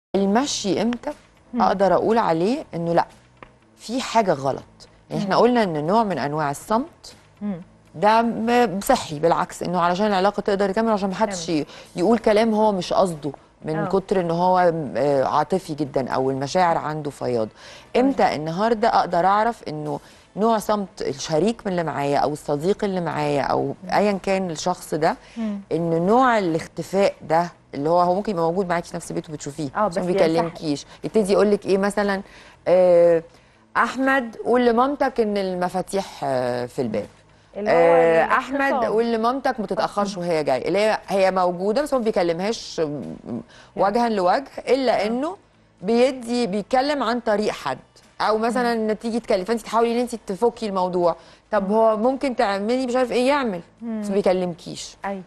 المشي امتى مم. اقدر اقول عليه انه لا في حاجه غلط يعني احنا قلنا ان نوع من انواع الصمت مم. ده م- صحي بالعكس انه علشان العلاقه تقدر تكمل عشان ما حدش ي- يقول كلام هو مش قصده من آه. كتر ان هو آه، عاطفي جدا او المشاعر عنده فياض امتى النهارده اقدر اعرف انه نوع صمت الشريك من اللي معايا او الصديق اللي معايا او ايا كان الشخص ده مم. ان نوع الاختفاء ده اللي هو هو ممكن يبقى موجود معاكي في نفس البيت وبتشوفيه آه، بس ما بس بيكلمكيش يبتدي يقول لك ايه مثلا آه احمد قول لمامتك ان المفاتيح آه، في الباب اللي هو آه، الاختصام. احمد قول لمامتك ما تتاخرش وهي جايه اللي هي هي موجوده بس هو ما بيكلمهاش م- وجها لوجه الا انه بيدي بيتكلم عن طريق حد او مثلا ان تيجي تكلم فانت تحاولي ان انت تفكي الموضوع طب هو ممكن تعملي مش عارف ايه يعمل بس ما بيكلمكيش ايوه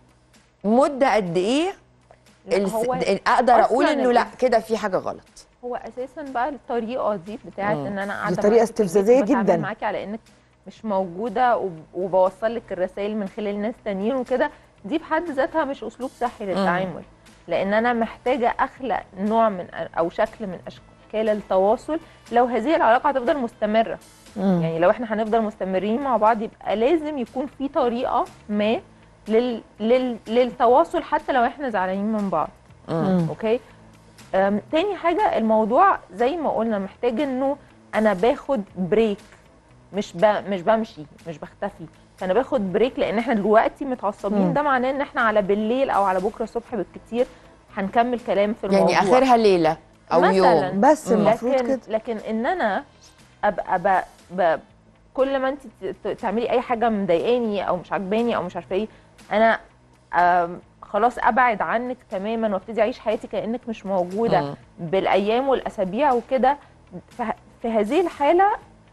مده قد ايه لا، الس- هو اقدر اقول أصلاً انه لا ال- كده في حاجه غلط هو اساسا بقى الطريقه دي بتاعت مم. ان انا قاعده طريقة معاكي في البيت استفزازية وبتعامل جداً. معاكي على انك مش موجوده وب- وبوصل لك الرسائل من خلال ناس تانيين وكده دي بحد ذاتها مش اسلوب صحي للتعامل لان انا محتاجه اخلق نوع من او شكل من اشكال التواصل لو هذه العلاقه هتفضل مستمره مم. يعني لو احنا هنفضل مستمرين مع بعض يبقى لازم يكون في طريقه ما لل... لل... للتواصل حتى لو احنا زعلانين من بعض مم. اوكي أم، تاني حاجه الموضوع زي ما قلنا محتاج انه انا باخد بريك مش ب... مش بمشي مش بختفي فانا باخد بريك لان احنا دلوقتي متعصبين مم. ده معناه ان احنا على بالليل او على بكره الصبح بالكتير هنكمل كلام في الموضوع يعني اخرها ليله او مثلاً. يوم بس مم. المفروض لكن كده لكن ان انا ابقى ب... ب... كل ما انت ت- ت- تعملي اي حاجه مضايقاني او مش عاجباني او مش عارفه ايه انا آم، خلاص ابعد عنك تماما وابتدي اعيش حياتي كانك مش موجوده مم. بالايام والاسابيع وكده ف- في هذه الحاله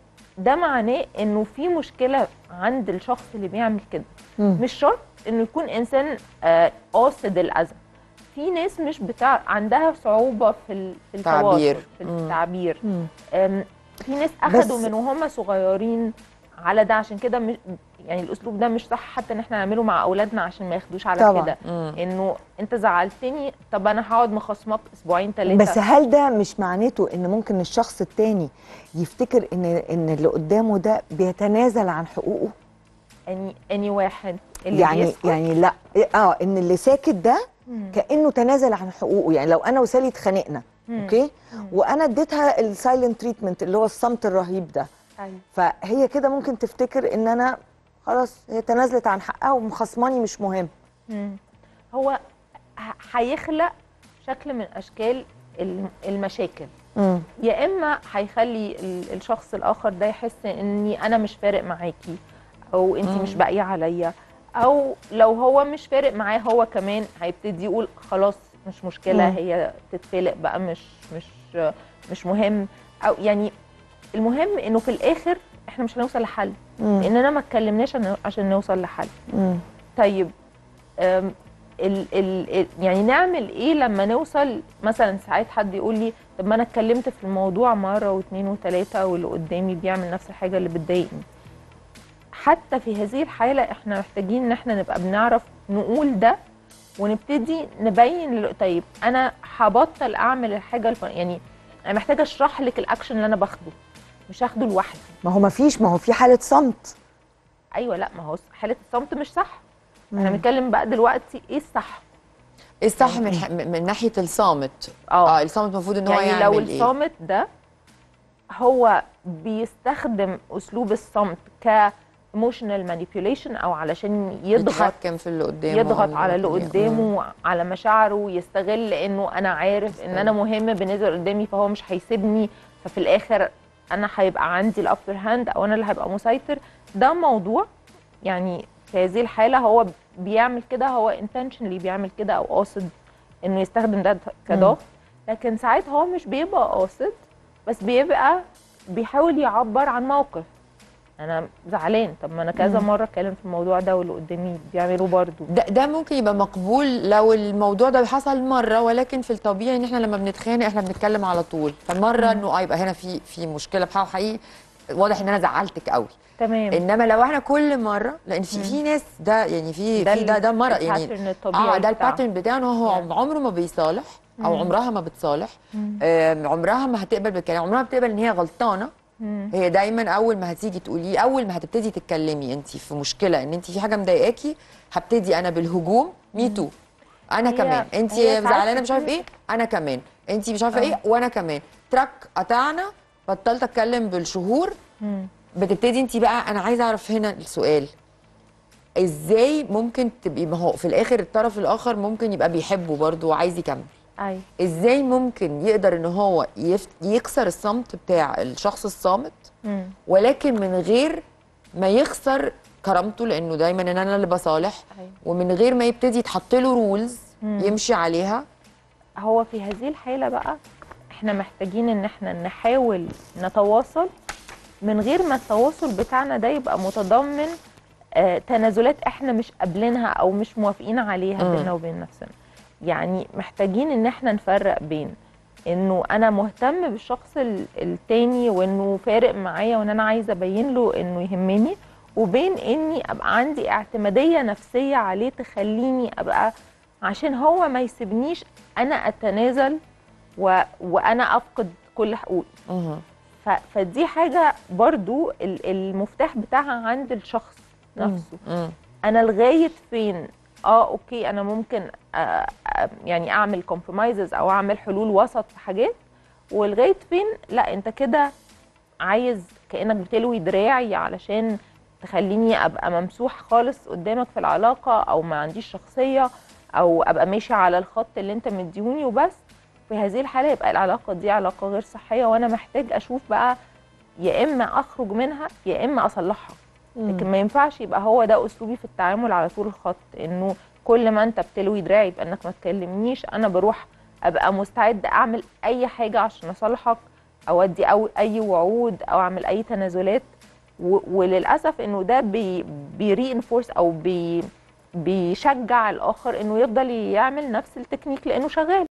ده معناه انه في مشكله عند الشخص اللي بيعمل كده مم. مش شرط انه يكون انسان آه، قاصد الاذى في ناس مش بتاع عندها صعوبه في ال- في تعبير. التواصل في مم. التعبير مم. أم، في ناس اخدوا بس- من وهم صغيرين على ده عشان كده مش يعني الاسلوب ده مش صح حتى ان احنا نعمله مع اولادنا عشان ما ياخدوش على طبعاً. كده مم. انه انت زعلتني طب انا هقعد مخصمك اسبوعين ثلاثه بس هل ده مش معناته ان ممكن الشخص التاني يفتكر ان ان اللي قدامه ده بيتنازل عن حقوقه اني اني واحد اللي يعني بيسكت يعني لا اه ان اللي ساكت ده مم. كانه تنازل عن حقوقه يعني لو انا وسالي اتخانقنا مم. اوكي مم. وانا اديتها السايلنت تريتمنت اللي هو الصمت الرهيب ده أيوة. فهي كده ممكن تفتكر ان انا خلاص هي تنازلت عن حقها ومخصماني مش مهم مم. هو ه- هيخلق شكل من اشكال الم- المشاكل مم. يا اما هيخلي ال- الشخص الاخر ده يحس اني انا مش فارق معاكي او انت مش باقيه عليا او لو هو مش فارق معاه هو كمان هيبتدي يقول خلاص مش مشكله مم. هي تتفلق بقى مش مش مش مهم او يعني المهم انه في الاخر احنا مش هنوصل لحل مم. لاننا ما اتكلمناش عن- عشان نوصل لحل مم. طيب أم، ال ال ال يعني نعمل ايه لما نوصل مثلا ساعات حد يقول لي طب ما انا اتكلمت في الموضوع مره واثنين وثلاثه واللي قدامي بيعمل نفس الحاجه اللي بتضايقني حتى في هذه الحاله احنا محتاجين ان احنا نبقى بنعرف نقول ده ونبتدي نبين لل- طيب انا هبطل اعمل الحاجه الف... يعني انا محتاجه اشرح لك الاكشن اللي انا باخده مش هاخده لوحدي ما هو ما فيش ما هو في حاله صمت ايوه لا ما هو حاله الصمت مش صح مم. احنا بنتكلم بقى دلوقتي ايه الصح ايه الصح من ح- من ناحيه الصامت اه اه الصامت المفروض ان هو يعني يعمل لو ايه الصامت ده هو بيستخدم اسلوب الصمت ك emotional manipulation او علشان يضغط يتحكم في اللي قدامه يضغط أو على اللي قدامه. قدامه على مشاعره يستغل انه انا عارف ان انا مهم بالنسبه لقدامي فهو مش هيسيبني ففي الاخر انا هيبقى عندي الابر هاند او انا اللي هبقى مسيطر ده موضوع يعني في هذه الحاله هو بيعمل كده هو intentionally بيعمل كده او قاصد انه يستخدم ده كضغط لكن ساعات هو مش بيبقى قاصد بس بيبقى بيحاول يعبر عن موقف انا زعلان طب ما انا كذا مره اتكلم في الموضوع ده واللي قدامي بيعملوا برضه ده ده ممكن يبقى مقبول لو الموضوع ده حصل مره ولكن في الطبيعي ان احنا لما بنتخانق احنا بنتكلم على طول فمره انه اه يبقى هنا في في مشكله بحق حقيقي واضح ان انا زعلتك قوي تمام انما لو احنا كل مره لان في في ناس ده يعني في ده في ده ده ال- مرض يعني الباترن الطبيعي اه ده بتاعه. الباترن بتاعه ان هو يعني. عمره ما بيصالح او مم. عمرها ما بتصالح مم. آم، عمرها ما هتقبل بالكلام عمرها ما بتقبل ان هي غلطانه مم. هي دايما اول ما هتيجي تقولي اول ما هتبتدي تتكلمي انت في مشكله ان انت في حاجه مضايقاكي هبتدي انا بالهجوم مي تو انا هي- كمان انت هي ساعات زعلانه مش عارف كتير- ايه انا كمان انت مش عارفه آه. ايه وانا كمان تراك قطعنا بطلت اتكلم بالشهور مم. بتبتدي انت بقى انا عايزه اعرف هنا السؤال ازاي ممكن تبقي ما هو في الاخر الطرف الاخر ممكن يبقى بيحبه برضه وعايز يكمل ايوه ازاي ممكن يقدر ان هو يف... يكسر الصمت بتاع الشخص الصامت مم. ولكن من غير ما يخسر كرامته لانه دايما ان انا اللي بصالح أيوة. ومن غير ما يبتدي يتحط له رولز مم. يمشي عليها هو في هذه الحالة بقى احنا محتاجين ان احنا نحاول نتواصل من غير ما التواصل بتاعنا ده يبقى متضمن آه تنازلات احنا مش قابلينها او مش موافقين عليها مم. بيننا وبين نفسنا يعني محتاجين ان احنا نفرق بين انه انا مهتم بالشخص ال- التاني وانه فارق معايا وان انا عايزه ابين له انه يهمني وبين اني ابقى عندي اعتماديه نفسيه عليه تخليني ابقى عشان هو ما يسيبنيش انا اتنازل و... وانا افقد كل حقوقي مهم. ف... فدي حاجه برضو ال- المفتاح بتاعها عند الشخص نفسه مم. انا لغايه فين اه اوكي انا ممكن آه آه يعني اعمل كومبرومايزز او اعمل حلول وسط في حاجات ولغايه فين لا انت كده عايز كانك بتلوي دراعي علشان تخليني ابقى ممسوح خالص قدامك في العلاقه او ما عنديش شخصيه او ابقى ماشي على الخط اللي انت مديهوني وبس في هذه الحاله يبقى العلاقه دي علاقه غير صحيه وانا محتاج اشوف بقى يا اما اخرج منها يا اما اصلحها لكن ما ينفعش يبقى هو ده اسلوبي في التعامل على طول الخط انه كل ما انت بتلوي دراعي بانك ما تكلمنيش انا بروح ابقى مستعد اعمل اي حاجه عشان اصالحك او ادي او اي وعود او اعمل اي تنازلات و- وللاسف انه ده بي بيرينفورس او بي بيشجع الاخر انه يفضل يعمل نفس التكنيك لانه شغال